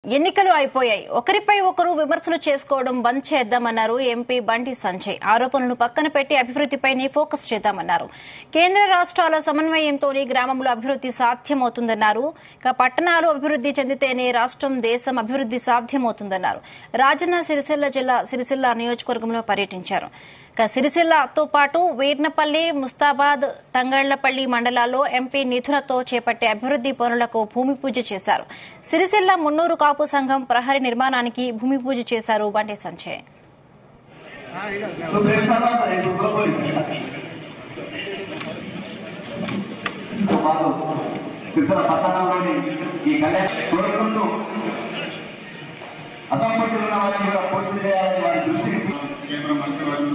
ఎన్నికలు అయిపోయాయి ఒకరిపై ఒకరు విమర్శలు చేసుకోవడం బంద్ చేద్దామన్నారు ఎంపీ బండి సంజయ్ ఆరోపణలను పక్కన పెట్టి అభివృద్దిపైనే ఫోకస్ చేద్దామన్నారు కేంద్ర రాష్ట్రాల సమన్వయంతోనే గ్రామంలో అభివృద్ది సాధ్యమవుతుందన్నారు ఇక పట్టణాలు అభివృద్ది చెందితేనే రాష్ట్రం దేశం అభివృద్ది సాధ్యమవుతుందన్నారు రాజన్న సిరిసిల్ల జిల్లా సిరిసిల్ల నియోజకవర్గంలో పర్యటించారు ఇక సిరిసిల్లతో పాటు వీర్నపల్లి ముస్తాబాద్ తంగళ్లపల్లి మండలాల్లో ఎంపీ నిధులతో చేపట్టే అభివృద్ది పనులకు భూమి పూజ చేశారు సిరిసిల్ల మున్నూరు కాపు సంఘం ప్రహరీ నిర్మాణానికి భూమి పూజ చేశారు బండి సంజయ్ వారు ఇతర పట్టణంలోని ఈ కళ్యాణ కోరుకుంటూ అసంపత్తులు ఉన్న వారిని కూడా పూర్తి చేయాలని వారి దృష్టికి కేంద్ర మంత్రివర్యులు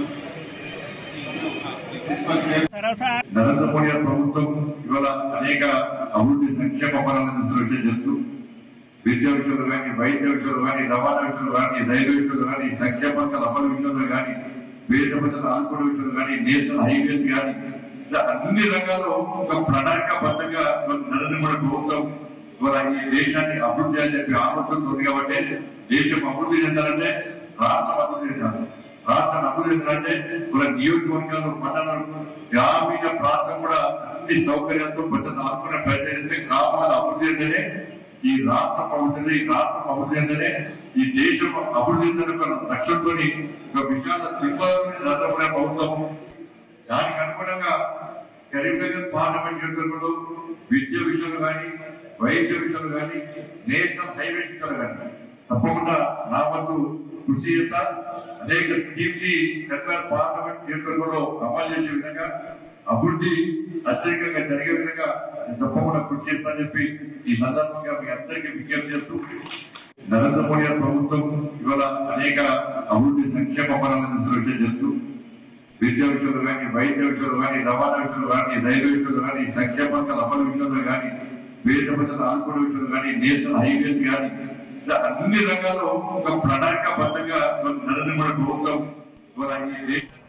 నరేంద్ర మోడీ గారి ప్రభుత్వం ఇవాళ అనేక అభివృద్ధి సంక్షేమ పనులను సురక్ష చేస్తూ విద్యా విషయంలో కానీ వైద్య విషయంలో కానీ రవాణా విషయంలో కానీ రైల్వే విషయంలో కానీ సంక్షేమ పథకాల అమలు విషయంలో కానీ పేద ప్రజల ఆదుకోవడ విషయంలో కానీ నేషనల్ హైవేస్ కానీ ఇలా అన్ని రంగాల్లో ఒక ప్రణాళికాబద్ధంగా నరేంద్ర మోడీ ప్రభుత్వం ఇవాళ ఈ దేశాన్ని అభివృద్ధి అని చెప్పి ఆలోచన ఉంది కాబట్టి దేశం అభివృద్ధి చెందాలంటే రాష్ట్రం అభివృద్ధి చెందాలి రాష్ట్రాన్ని అభివృద్ధి చెందాలంటే మన నియోజకవర్గాలు మండలాలు గ్రామీణ ప్రాంతం కూడా అన్ని సౌకర్యాలతో ప్రజలు ఆదుకునే ప్రయత్నం చేస్తే గ్రామాల అభివృద్ధి అంటేనే ఈ రాష్ట్రం అభివృద్ధి ఈ రాష్ట్రం అభివృద్ధి అంటేనే ఈ దేశం అభివృద్ధి చెందిన ఒక లక్ష్యంతో ఒక విశాల శిల్పాలని నరేంద్ర ప్రభుత్వం దానికి అనుగుణంగా కరీంనగర్ పార్లమెంట్ నియోజకవర్గంలో విద్య విషయంలో కానీ వైద్య విషయంలో కానీ నేషనల్ హైవే విషయంలో కానీ తప్పకుండా నా వంతు కృషి చేస్తా అనేక స్కీమ్స్ ని కరీంనగర్ పార్లమెంట్ నియోజకవర్గంలో అమలు చేసే విధంగా అభివృద్ధి అత్యధికంగా జరిగే విధంగా నేను తప్పకుండా కృషి చేస్తానని చెప్పి ఈ సందర్భంగా మీ అందరికీ విజ్ఞప్తి చేస్తూ నరేంద్ర మోడీ గారి ప్రభుత్వం ఇవాళ అనేక అభివృద్ధి సంక్షేమ పనులను సురక్ష చేస్తూ విద్యా విషయంలో కానీ వైద్య విషయంలో కానీ రవాణా విషయంలో కానీ రైల్వే విషయంలో కానీ సంక్షేమ పథకాల అమలు విషయంలో కానీ పేద ప్రజల ఆదుకోవడం విషయంలో కానీ నేషనల్ హైవేస్ కానీ ఇలా అన్ని రంగాల్లో ఒక ప్రణాళికాబద్ధంగా నరేంద్ర మోడీ ప్రభుత్వం ఇవాళ ఈ దేశ